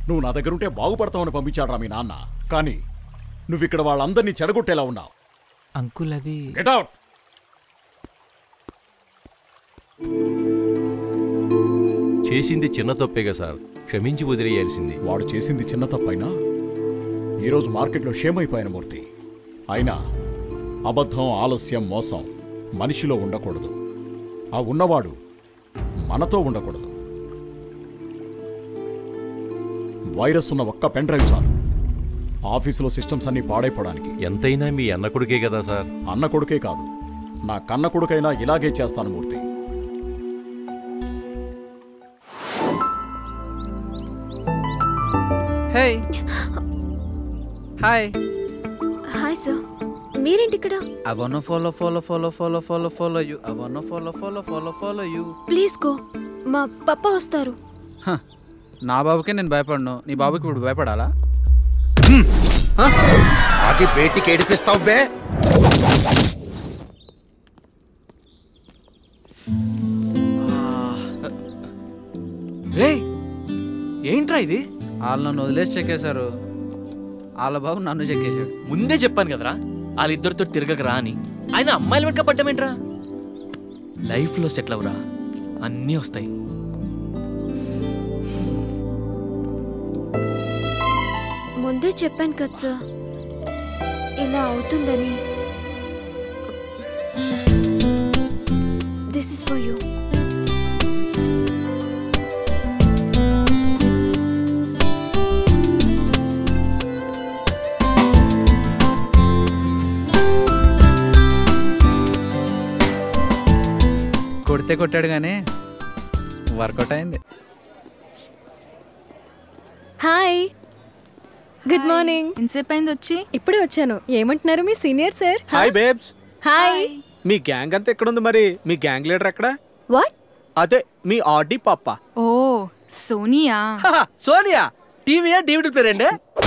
నువ్వు నా దగ్గర ఉంటే బాగుపడతావని పంపించాడురా మీ నాన్న కానీ నువ్వు ఇక్కడ వాళ్ళందరినీ చెడగొట్టేలా ఉన్నావు అంకుల్ అది గెట్ అవుట్ చేసింది చిన్న తప్పేగా సార్ క్షమించి వదిలేయాల్సింది వాడు చేసింది చిన్న తప్పైనా ఈరోజు మార్కెట్లో క్షేమైపోయిన మూర్తి అయినా అబద్ధం ఆలస్యం మోసం మనిషిలో ఉండకూడదు ఆ ఉన్నవాడు మనతో ఉండకూడదు వైరస్ ఉన్న ఒక్క పెన్ డ్రైవ్ చాలు ఆఫీసులో సిస్టమ్స్ అన్ని పాడైపోవడానికి ఎంతైనా మీ అన్న కొడుకే కదా సార్ అన్న కొడుకే కాదు నా కన్న కొడుకైనా ఇలాగే చేస్తాను Murthy hey hi hi sir మీరేంటి ఇక్కడ I want follow follow follow follow follow follow you I want follow follow follow follow you please go మా పప్ప వస్తారు నా బాబుకే నేను భయపడను నీ బాబుకి ఇప్పుడు భయపడాలా ఆగి బేటికి ఏడిపిస్తావు బే రే ఏంట్రా ఇది వాళ్ళు నన్ను వదిలేసి చెక్కేశారు వాళ్ళ బాబు నన్ను చెక్కేశాడు ముందే చెప్పాను కదరా వాళ్ళిద్దరితో తిరగకరా అని ఆయన అమ్మాయిల వెనక పడ్డమేంట్రా లైఫ్లో సెటిల్ అవరా అన్నీ వస్తాయి ముందే చెప్పాను కదా సార్ ఇలా అవుతుందని దిస్ ఇస్ ఫర్ యూ కొడితే కొట్టాడు కానీ వర్కౌట్ అయింది హాయ్ గుడ్ మార్నింగ్ ఎంతసేపు అయింది వచ్చి ఇప్పుడే వచ్చాను ఏమంటున్నారు మీ senior sir hi babes hi మీ గ్యాంగ్ అంతా ఎక్కడుంది మరి మీ గ్యాంగ్ లీడర్ ఎక్కడ వాట్ అదే మీ ఆర్డీ పాప ఓ సోనియా సోనియా టీవీయా డివిడి పేరేండే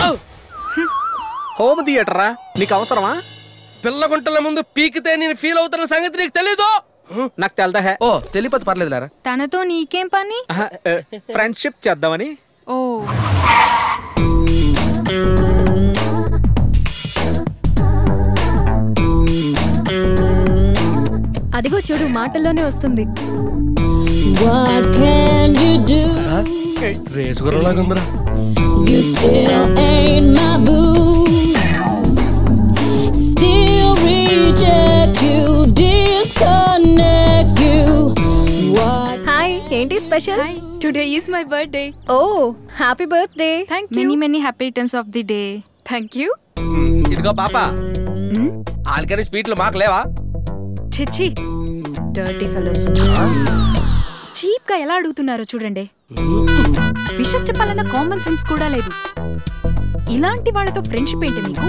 హోమ్ థియేటరా నీకు అవసరమా పిల్ల గుంటల ముందు పీకితే నేను ఫీల్ అవుతున్న సంగతి నీకు తెలీదు నాకు తెలదా హే ఓ తెలియదు పర్లేదు లేరా తనతో నీకేం పని ఫ్రెండ్షిప్ చేద్దామని ఓ అదిగో చూడు మాటల్లోనే వస్తుంది What can you do? Race గుర్రలాగా ఉందిరా You still ain't my boo. Still reject you, disconnect you. What? Hi ఏంటి special hi today is my birthday oh happy birthday thank many many happy returns of the day thank you ఇదిగో పాప ఆల్కని స్వీట్లు మాకు లేవా చిచి dirty fellows cheap గా ఎలా అడుగుతున్నారో చూడండి విషెస్ చెప్పాలన్న కామన్ సెన్స్ కూడా లేదు ఇలాంటి వాళ్ళతో ఫ్రెండ్షిప్ ఏంటి మీకు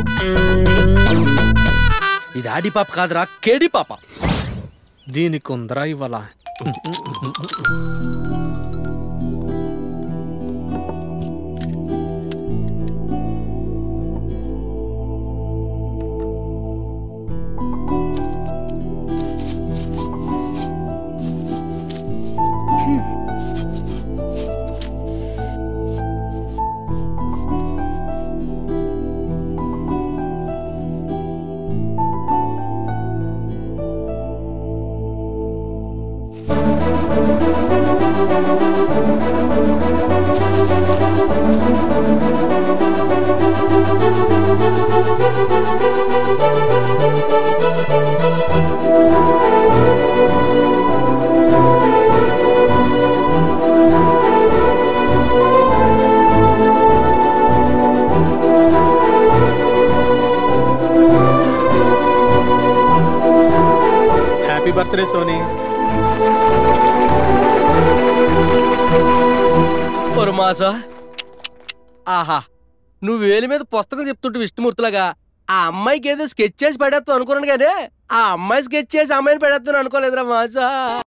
ఇది ఆడి పాప కాదురా కేడి పాప దీనికి ఉందరా ఇవాళ హ్యాపీ బర్త్డే సోనీ ఒక మాస ఆహా నువ్వు వేలి మీద పుస్తకం చెప్తుంటే విష్ణుమూర్తిలాగా ఆ అమ్మాయికి ఏదో స్కెచ్ చేసి పెడతావు అనుకున్నాను కానీ ఆ అమ్మాయి స్కెచ్ చేసి అమ్మాయిని పెడతాను అనుకోలేదురా మాసా